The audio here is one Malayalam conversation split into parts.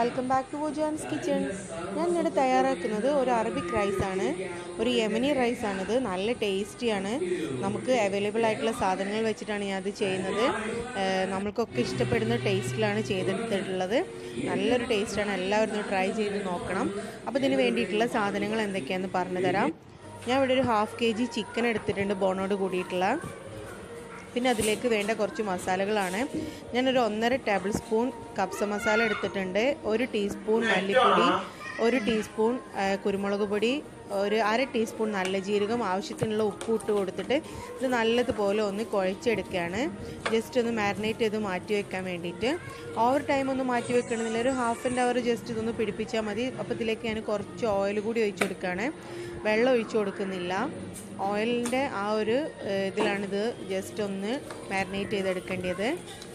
വെൽക്കം ബാക്ക് ടു വോജാൻസ് കിച്ചൺ ഞാൻ ഇവിടെ തയ്യാറാക്കുന്നത് ഒരു അറബിക് റൈസ് ആണ് ഒരു യമനി റൈസ് ആണിത് നല്ല ടേസ്റ്റിയാണ് നമുക്ക് അവൈലബിൾ ആയിട്ടുള്ള സാധനങ്ങൾ വെച്ചിട്ടാണ് ഞാൻ അത് ചെയ്യുന്നത് ഏഹ് നമ്മൾക്കൊക്കെ ഇഷ്ടപ്പെടുന്ന ടേസ്റ്റിലാണ് ചെയ്തെടുത്തിട്ടുള്ളത് നല്ലൊരു ടേസ്റ്റാണ് എല്ലാവരും ഒന്ന് ട്രൈ ചെയ്ത് നോക്കണം അപ്പോൾ ഇതിന് വേണ്ടിയിട്ടുള്ള സാധനങ്ങൾ എന്തൊക്കെയാണെന്ന് പറഞ്ഞു തരാം ഞാൻ ഇവിടെ ഒരു ഹാഫ് കെ ജി ചിക്കൻ എടുത്തിട്ടുണ്ട് ബോണോട് കൂടിയിട്ടുള്ള പിന്നെ അതിലേക്ക് വേണ്ട കുറച്ച് മസാലകളാണ് ഞാനൊരു ഒന്നര ടേബിൾ സ്പൂൺ കപ്സ മസാല എടുത്തിട്ടുണ്ട് ഒരു ടീസ്പൂൺ മല്ലിപ്പൊടി ഒരു ടീസ്പൂൺ ആ, കുരുമുളക് പൊടി ഒരു അര ടീസ്പൂൺ നല്ല ജീരകം ആവശ്യത്തിനുള്ള ഉപ്പ് ഇട്ട് കൊടുത്തിട്ട് ഇത് നല്ലതുപോലെ ഒന്ന് കുഴച്ചെടുക്കുകയാണ് ജസ്റ്റ് ഒന്ന് മാരിനേറ്റ് ചെയ്ത് മാറ്റി വെക്കാൻ വേണ്ടിയിട്ട് ഓവർ ടൈം ഒന്ന് മാറ്റി വെക്കണമെന്നില്ല ഒരു ഹാഫ് ആൻ അവർ ജസ്റ്റ് ഇതൊന്ന് പിടിപ്പിച്ചാൽ മതി അപ്പോൾ ഇതിലേക്ക് ഞാൻ കുറച്ച് ഓയിൽ കൂടി ഒഴിച്ചു കൊടുക്കുകയാണ് വെള്ളം ഒഴിച്ചു കൊടുക്കുന്നില്ല ഓയിലിൻ്റെ ആ ഒരു ഏഹ്, ഇതിലാണിത് ജസ്റ്റ് ഒന്ന് മാരിനേറ്റ് ചെയ്തെടുക്കേണ്ടത്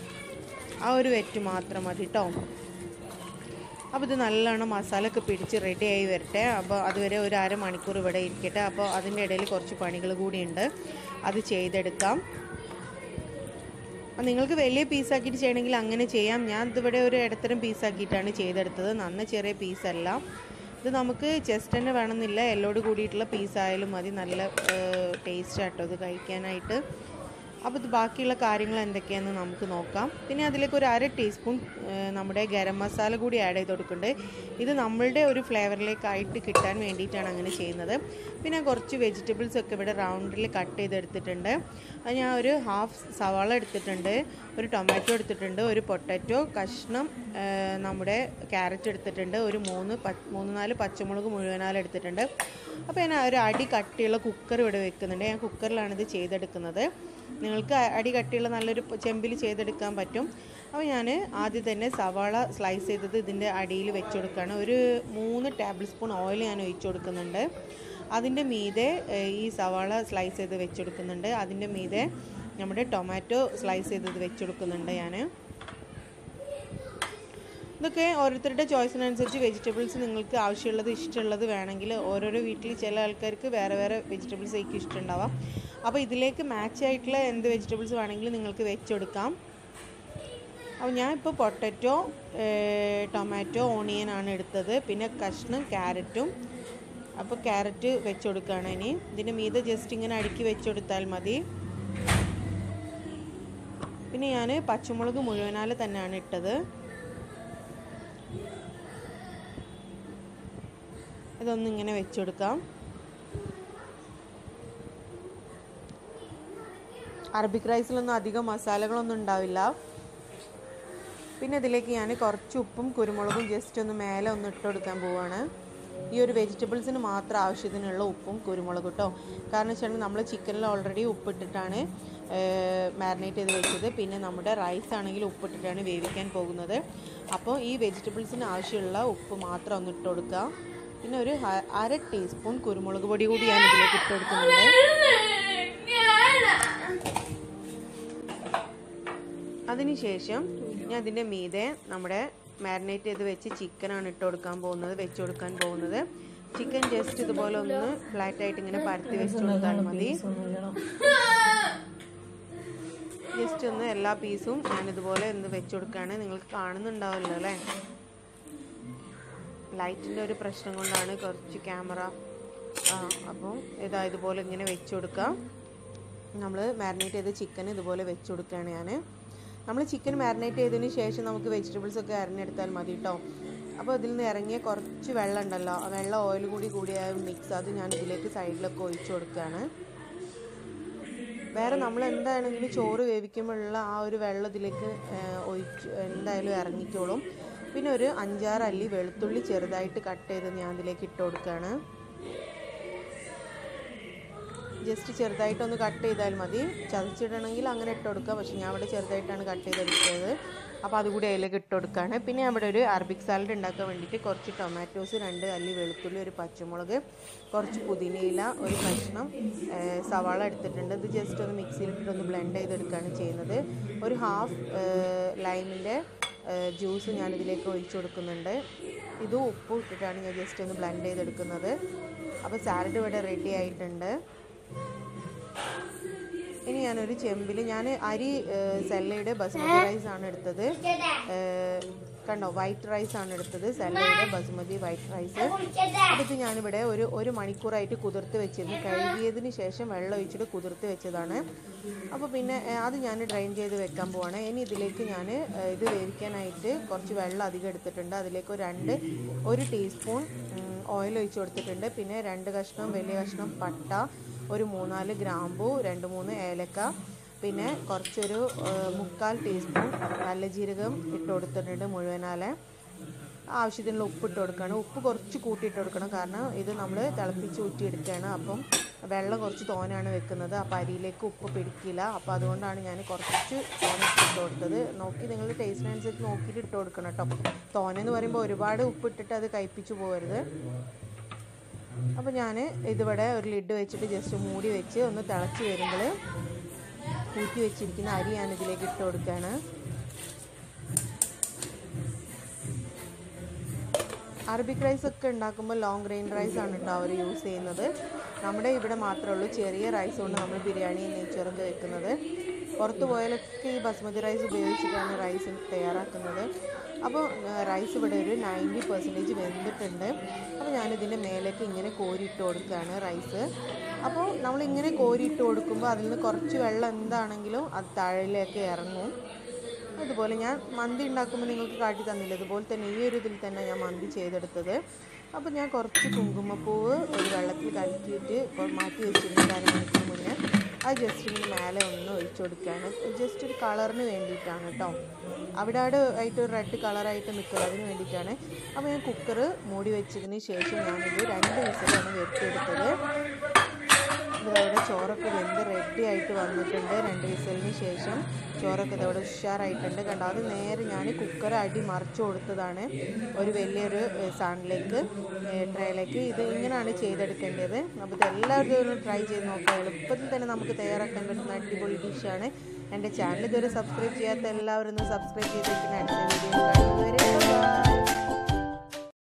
ആ ഒരു വെറ്റ് മാത്രം മതി കേട്ടോ അപ്പോൾ ഇത് നല്ലോണം മസാല ഒക്കെ പിടിച്ച് റെഡി ആയി വരട്ടെ അപ്പോൾ അതുവരെ ഒരു അരമണിക്കൂർ ഇവിടെ ഇരിക്കട്ടെ അപ്പോൾ അതിൻ്റെ ഇടയിൽ കുറച്ച് പണികൾ കൂടിയുണ്ട് അത് ചെയ്തെടുക്കാം അപ്പോൾ നിങ്ങൾക്ക് വലിയ പീസാക്കിയിട്ട് ചെയ്യണമെങ്കിൽ അങ്ങനെ ചെയ്യാം ഞാൻ ഇതിവിടെ ഒരു ഇടത്തരം പീസാക്കിയിട്ടാണ് ചെയ്തെടുത്തത് നന്ന ചെറിയ പീസല്ല ഇത് നമുക്ക് ചെസ്റ്റ് തന്നെ വേണമെന്നില്ല എല്ലോട് കൂടിയിട്ടുള്ള പീസായാലും മതി നല്ല ടേസ്റ്റ് ആട്ടോ ഇത് കഴിക്കാനായിട്ട് അപ്പോൾ ഇത് ബാക്കിയുള്ള കാര്യങ്ങൾ എന്തൊക്കെയാണെന്ന് നമുക്ക് നോക്കാം പിന്നെ അതിലേക്ക് ഒരു അര ടീസ്പൂൺ നമ്മുടെ ഗരം മസാല കൂടി ആഡ് ചെയ്ത് കൊടുക്കുന്നുണ്ട് ഇത് നമ്മളുടെ ഒരു ഫ്ലേവറിലേക്കായിട്ട് കിട്ടാൻ വേണ്ടിയിട്ടാണ് അങ്ങനെ ചെയ്യുന്നത് പിന്നെ കുറച്ച് വെജിറ്റബിൾസ് ഒക്കെ ഇവിടെ റൗണ്ടിൽ കട്ട് ചെയ്തെടുത്തിട്ടുണ്ട് അത് ഞാൻ ഒരു ഹാഫ് സവാള എടുത്തിട്ടുണ്ട് ഒരു ടൊമാറ്റോ എടുത്തിട്ടുണ്ട് ഒരു പൊട്ടാറ്റോ കഷ്ണം ആ, നമ്മുടെ ക്യാരറ്റ് എടുത്തിട്ടുണ്ട് ഒരു മൂന്ന് പ മൂന്ന് നാല് പച്ചമുളക് മുഴുവനാൽ എടുത്തിട്ടുണ്ട് അപ്പോൾ ഞാൻ ഒരു അടി കട്ടിയുള്ള കുക്കർ ഇവിടെ വെക്കുന്നുണ്ട് ഞാൻ കുക്കറിലാണ് ഇത് ചെയ്തെടുക്കുന്നത് നിങ്ങൾക്ക് അ- അടി കട്ടിയുള്ള നല്ലൊരു പ- ചെമ്പിൽ ചെയ്തെടുക്കാൻ പറ്റും അപ്പോൾ ഞാൻ ആദ്യം തന്നെ സവാള സ്ലൈസ് ചെയ്തത് ഇതിൻ്റെ അടിയിൽ വെച്ച് കൊടുക്കുകയാണ് ഒരു മൂന്ന് ടേബിൾ സ്പൂൺ ഓയിൽ ഞാൻ ഒഴിച്ചു കൊടുക്കുന്നുണ്ട് അതിൻ്റെ മീതെ ഏഹ്, ഈ സവാള സ്ലൈസ് ചെയ്ത് വെച്ച് കൊടുക്കുന്നുണ്ട് അതിൻ്റെ മീതെ നമ്മുടെ ടൊമാറ്റോ സ്ലൈസ് ചെയ്തത് വെച്ച് കൊടുക്കുന്നുണ്ട് ഞാൻ ഇതൊക്കെ ഓരോരുത്തരുടെ ചോയ്സിനനുസരിച്ച് വെജിറ്റബിൾസ് നിങ്ങൾക്ക് ആവശ്യമുള്ളത് ഇഷ്ടമുള്ളത് വേണമെങ്കിൽ ഓരോരോ വീട്ടിൽ ചില ആൾക്കാർക്ക് വേറെ വേറെ വെജിറ്റബിൾസ് ആയിരിക്കും ഇഷ്ടമുണ്ടാവാം അപ്പോൾ ഇതിലേക്ക് മാച്ച് ആയിട്ടുള്ള എന്ത് വെജിറ്റബിൾസ് വേണമെങ്കിലും നിങ്ങൾക്ക് വെച്ചെടുക്കാം അപ്പോൾ ഞാൻ ഇപ്പോൾ പൊട്ടറ്റോ ടൊമാറ്റോ ഓണിയൻ ആണ് എടുത്തത് പിന്നെ കഷ്ണം ക്യാരറ്റും അപ്പോൾ ക്യാരറ്റ് വെച്ചുകൊടുക്കുകയാണ് ഇനി ഇതിൻ്റെ മീതെ ജസ്റ്റ് ഇങ്ങനെ അടുക്കി വെച്ചുകൊടുത്താൽ മതി പിന്നെ ഞാൻ പച്ചമുളക് മുഴുവനാല് തന്നെയാണ് ഇട്ടത് ഇതൊന്നും ഇങ്ങനെ വെച്ചുകൊടുക്കാം അറബിക് റൈസിലൊന്നും അധികം മസാലകളൊന്നും ഉണ്ടാവില്ല പിന്നെ ഇതിലേക്ക് ഞാൻ കുറച്ച് ഉപ്പും കുരുമുളകും ജസ്റ്റ് ഒന്ന് മേലെ ഒന്ന് ഇട്ട് കൊടുക്കാൻ പോവാണ് ഈ ഒരു വെജിറ്റബിൾസിന് മാത്രം ആവശ്യത്തിനുള്ള ഉപ്പും കുരുമുളകും കേട്ടോ കാരണം വെച്ചിട്ടുണ്ടെങ്കിൽ നമ്മൾ ചിക്കനിൽ ഓൾറെഡി ഉപ്പിട്ടിട്ടാണ് മാരിനേറ്റ് ചെയ്ത് വെച്ചത് പിന്നെ നമ്മുടെ റൈസ് ആണെങ്കിൽ ഉപ്പിട്ടിട്ടാണ് വേവിക്കാൻ പോകുന്നത് അപ്പോൾ ഈ വെജിറ്റബിൾസിന് ആവശ്യമുള്ള ഉപ്പ് മാത്രം ഒന്ന് ഇട്ട് കൊടുക്കുക പിന്നെ ഒരു ഹ- അര ടീസ്പൂൺ കുരുമുളക് പൊടി കൂടി ഞാൻ ഇതിലേക്ക് ഇട്ട് കൊടുക്കുന്നുണ്ട് അതിനുശേഷം ഞാൻ അതിൻ്റെ മീതെ നമ്മുടെ മാരിനേറ്റ് ചെയ്ത് വെച്ച് ചിക്കനാണ് ഇട്ട് കൊടുക്കാൻ പോകുന്നത് വെച്ച് കൊടുക്കാൻ പോകുന്നത് ചിക്കൻ ജസ്റ്റ് ഇതുപോലെ ഒന്ന് ഫ്ലാറ്റ് ആയിട്ട് ഇങ്ങനെ പരത്തി വെച്ച് കൊടുത്താൽ മതി ജസ്റ്റ് ഒന്ന് എല്ലാ പീസും ഞാൻ ഇതുപോലെ ഒന്ന് വെച്ച് കൊടുക്കുകയാണ് നിങ്ങൾക്ക് കാണുന്നുണ്ടാവില്ല അല്ലേ ലൈറ്റിൻ്റെ ഒരു പ്രശ്നം കൊണ്ടാണ് കുറച്ച് ക്യാമറ ആ അപ്പം ഇതാ ഇതുപോലെ ഇങ്ങനെ വെച്ച് കൊടുക്കാം നമ്മൾ മാരിനേറ്റ് ചെയ്ത ചിക്കൻ ഇതുപോലെ വെച്ച് കൊടുക്കുകയാണ് ഞാൻ നമ്മൾ ചിക്കൻ മാരിനേറ്റ് ചെയ്തതിന് ശേഷം നമുക്ക് വെജിറ്റബിൾസ് ഒക്കെ അരിഞ്ഞെടുത്താൽ മതി കേട്ടോ അപ്പോൾ ഇതിൽ നിന്ന് ഇറങ്ങിയ കുറച്ച് വെള്ളം ഉണ്ടല്ലോ ആ വെള്ളം ഓയിൽ കൂടി കൂടിയ മിക്സ് അത് ഞാൻ ഇതിലേക്ക് സൈഡിലൊക്കെ ഒഴിച്ചു കൊടുക്കുകയാണ് വേറെ നമ്മൾ എന്താണെങ്കിലും ചോറ് വേവിക്കുമ്പോഴുള്ള ആ ഒരു വെള്ളം ഇതിലേക്ക് ഏഹ്, ഒഴിച്ച് എന്തായാലും ഇറങ്ങിക്കോളും പിന്നെ ഒരു അഞ്ചാറ് അല്ലി വെളുത്തുള്ളി ചെറുതായിട്ട് കട്ട് ചെയ്ത് ഞാൻ ഇതിലേക്ക് ഇട്ട് കൊടുക്കുകയാണ് ജസ്റ്റ് ചെറുതായിട്ടൊന്ന് കട്ട് ചെയ്താൽ മതി ചതച്ചിടണമെങ്കിൽ അങ്ങനെ ഇട്ട് കൊടുക്കുക പക്ഷെ ഞാൻ ഇവിടെ ചെറുതായിട്ടാണ് കട്ട് ചെയ്തെടുത്തത് അപ്പോൾ അതുകൂടി അതിലേക്ക് ഇട്ട് കൊടുക്കുകയാണ് പിന്നെ അവിടെ ഒരു അറബിക് സാലഡ് ഉണ്ടാക്കാൻ വേണ്ടിയിട്ട് കുറച്ച് ടൊമാറ്റോസ് രണ്ട് അല്ലി വെളുത്തുള്ളി ഒരു പച്ചമുളക് കുറച്ച് പുതിനയില ഒരു കഷ്ണം ഏഹ്, സവാള എടുത്തിട്ടുണ്ട് ഇത് ജസ്റ്റ് ഒന്ന് മിക്സിയിലിട്ടിട്ട് ഒന്ന് ബ്ലെൻഡ് ചെയ്തെടുക്കുകയാണ് ചെയ്യുന്നത് ഒരു ഹാഫ് ലൈമിൻ്റെ ജ്യൂസ് ഞാൻ ഇതിലേക്ക് ഒഴിച്ചു കൊടുക്കുന്നുണ്ട് ഇതും ഉപ്പും ഇട്ടിട്ടാണ് ഞാൻ ജസ്റ്റ് ഒന്ന് ബ്ലെൻഡ് ചെയ്തെടുക്കുന്നത് അപ്പോൾ സാലഡ് ഇവിടെ റെഡി ആയിട്ടുണ്ട് ഇനി ഞാനൊരു ചെമ്പിൽ ഞാൻ അരി സെല്ലയുടെ ബസ്മതി റൈസ് ആണ് എടുത്തത് ഏഹ്, കണ്ടോ വൈറ്റ് റൈസ് ആണ് എടുത്തത് സെല്ലയുടെ ബസുമതി വൈറ്റ് റൈസ് അടുത്ത് ഞാനിവിടെ ഒരു ഒരു മണിക്കൂറായിട്ട് കുതിർത്ത് വെച്ചിരുന്നു കഴുകിയതിന് ശേഷം വെള്ളം ഒഴിച്ചിട്ട് കുതിർത്ത് വെച്ചതാണ് അപ്പോൾ പിന്നെ ഏഹ്, അത് ഞാൻ ഡ്രെയിൻ ചെയ്ത് വെക്കാൻ പോവാണ് ഇനി ഇതിലേക്ക് ഞാൻ ഇത് വേവിക്കാനായിട്ട് കുറച്ച് വെള്ളം അധികം എടുത്തിട്ടുണ്ട് അതിലേക്ക് ഒരു രണ്ട് ഒരു ടീസ്പൂൺ ഓയിൽ ഒഴിച്ച് കൊടുത്തിട്ടുണ്ട് പിന്നെ രണ്ട് കഷ്ണം വലിയ കഷ്ണം പട്ട ഒരു മൂന്നാല് ഗ്രാമ്പു രണ്ട് മൂന്ന് ഏലക്ക പിന്നെ കുറച്ചൊരു ഏഹ്, മുക്കാൽ ടീസ്പൂൺ നല്ല ജീരകം ഇട്ട് കൊടുത്തിട്ടുണ്ട് മുഴുവനാലെ ആവശ്യത്തിനുള്ള ഉപ്പ് ഇട്ട് കൊടുക്കണം ഉപ്പ് കുറച്ച് കൂട്ടിയിട്ട് കൊടുക്കണം കാരണം ഇത് നമ്മൾ തിളപ്പിച്ച് ഊറ്റിയെടുക്കുകയാണ് അപ്പം വെള്ളം കുറച്ച് തോനാണ് വെക്കുന്നത് അപ്പോൾ അരിയിലേക്ക് ഉപ്പ് പിടിക്കില്ല അപ്പോൾ അതുകൊണ്ടാണ് ഞാൻ കുറച്ച് തോന ഇട്ട് കൊടുത്തത് നോക്കി നിങ്ങൾ ടേസ്റ്റിനനുസരിച്ച് നോക്കിയിട്ട് ഇട്ട് കൊടുക്കണം കേട്ടോ തോനെന്ന് പറയുമ്പോൾ ഒരുപാട് ഉപ്പ് ഇട്ടിട്ട് അത് കഴിപ്പിച്ച് പോകരുത് അപ്പോൾ ഞാൻ ഇതിവിടെ ഒരു ലിഡ് വെച്ചിട്ട് ജസ്റ്റ് മൂടി വെച്ച് ഒന്ന് തിളച്ച് വരുമ്പോൾ ഊറ്റി വെച്ചിരിക്കുന്ന അരി ഞാൻ ഇതിലേക്ക് ഇട്ട് കൊടുക്കുകയാണ് അറബിക് റൈസ് ഒക്കെ ഉണ്ടാക്കുമ്പോൾ ലോങ് ഗ്രെയിൻ റൈസ് ആണ് കേട്ടോ അവർ യൂസ് ചെയ്യുന്നത് നമ്മുടെ ഇവിടെ മാത്രമേ ഉള്ളൂ ചെറിയ റൈസ് കൊണ്ട് നമ്മൾ ബിരിയാണി നെയ്ച്ചോറൊക്കെ വെക്കുന്നത് പുറത്ത് പോയാലൊക്കെ ഈ ബസ്മതി റൈസ് ഉപയോഗിച്ചിട്ടാണ് റൈസ് തയ്യാറാക്കുന്നത് അപ്പോൾ റൈസ് ഇവിടെ ഒരു നയൻറ്റി പെർസെൻറ്റേജ് വെന്തിട്ടുണ്ട് അപ്പോൾ ഞാനിതിൻ്റെ മേലേക്ക് ഇങ്ങനെ കോരിയിട്ട് കൊടുക്കുകയാണ് റൈസ് അപ്പോൾ നമ്മളിങ്ങനെ കോരിയിട്ട് കൊടുക്കുമ്പോൾ അതിൽ നിന്ന് കുറച്ച് വെള്ളം എന്താണെങ്കിലും അത് താഴേലേക്ക് ഇറങ്ങും അതുപോലെ ഞാൻ മന്തി ഉണ്ടാക്കുമ്പോൾ നിങ്ങൾക്ക് കാട്ടി തന്നില്ല അതുപോലെ തന്നെ ഈ ഒരു ഇതിൽ തന്നെ ഞാൻ മന്തി ചെയ്തെടുത്തത് അപ്പോൾ ഞാൻ കുറച്ച് കുങ്കുമപ്പൂവ് ഒരു വെള്ളത്തിൽ കലക്കിയിട്ട് കൊ- മാറ്റി വെച്ചിരുന്നു അരമണിക്കൂർ മുന്നേ അത് ജസ്റ്റ് ഇങ്ങനെ മേലെ ഒന്ന് ഒഴിച്ചു കൊടുക്കുകയാണ് ജസ്റ്റ് ഒരു കളറിന് വേണ്ടിയിട്ടാണ് കേട്ടോ അവിടെ അവിടെ ആയിട്ട് ഒരു റെഡ് കളറായിട്ട് നിൽക്കുക അതിന് വേണ്ടിയിട്ടാണ് അപ്പോൾ ഞാൻ കുക്കർ മൂടി വെച്ചതിന് ശേഷം ഞാനിത് രണ്ട് വിസിലാണ് വരുത്തിയെടുത്തത് ഇതവിടെ ചോറൊക്കെ വെന്ത് റെഡി ആയിട്ട് വന്നിട്ടുണ്ട് രണ്ട് വിസലിന് ശേഷം ചോറൊക്കെ ഇതവിടെ ഉഷാറായിട്ടുണ്ട് കണ്ടോ അത് നേരെ ഞാൻ കുക്കർ അടി മറിച്ച് കൊടുത്തതാണ് ഒരു വലിയൊരു സാണിലേക്ക് ട്രേയിലേക്ക് ഇത് ഇങ്ങനെയാണ് ചെയ്തെടുക്കേണ്ടത് അപ്പോൾ ഇത് എല്ലാവരും ഒന്ന് ട്രൈ ചെയ്ത് നോക്കാം എളുപ്പത്തിൽ തന്നെ നമുക്ക് തയ്യാറാക്കാൻ പറ്റുന്ന അടിപൊളി ഡിഷാണ് എൻ്റെ ചാനൽ ഇതുവരെ സബ്സ്ക്രൈബ് ചെയ്യാത്ത എല്ലാവരും ഒന്ന് സബ്സ്ക്രൈബ് ചെയ്തിരിക്കുന്ന അടുത്ത വീഡിയോ കാണുന്നതുവരെ bye.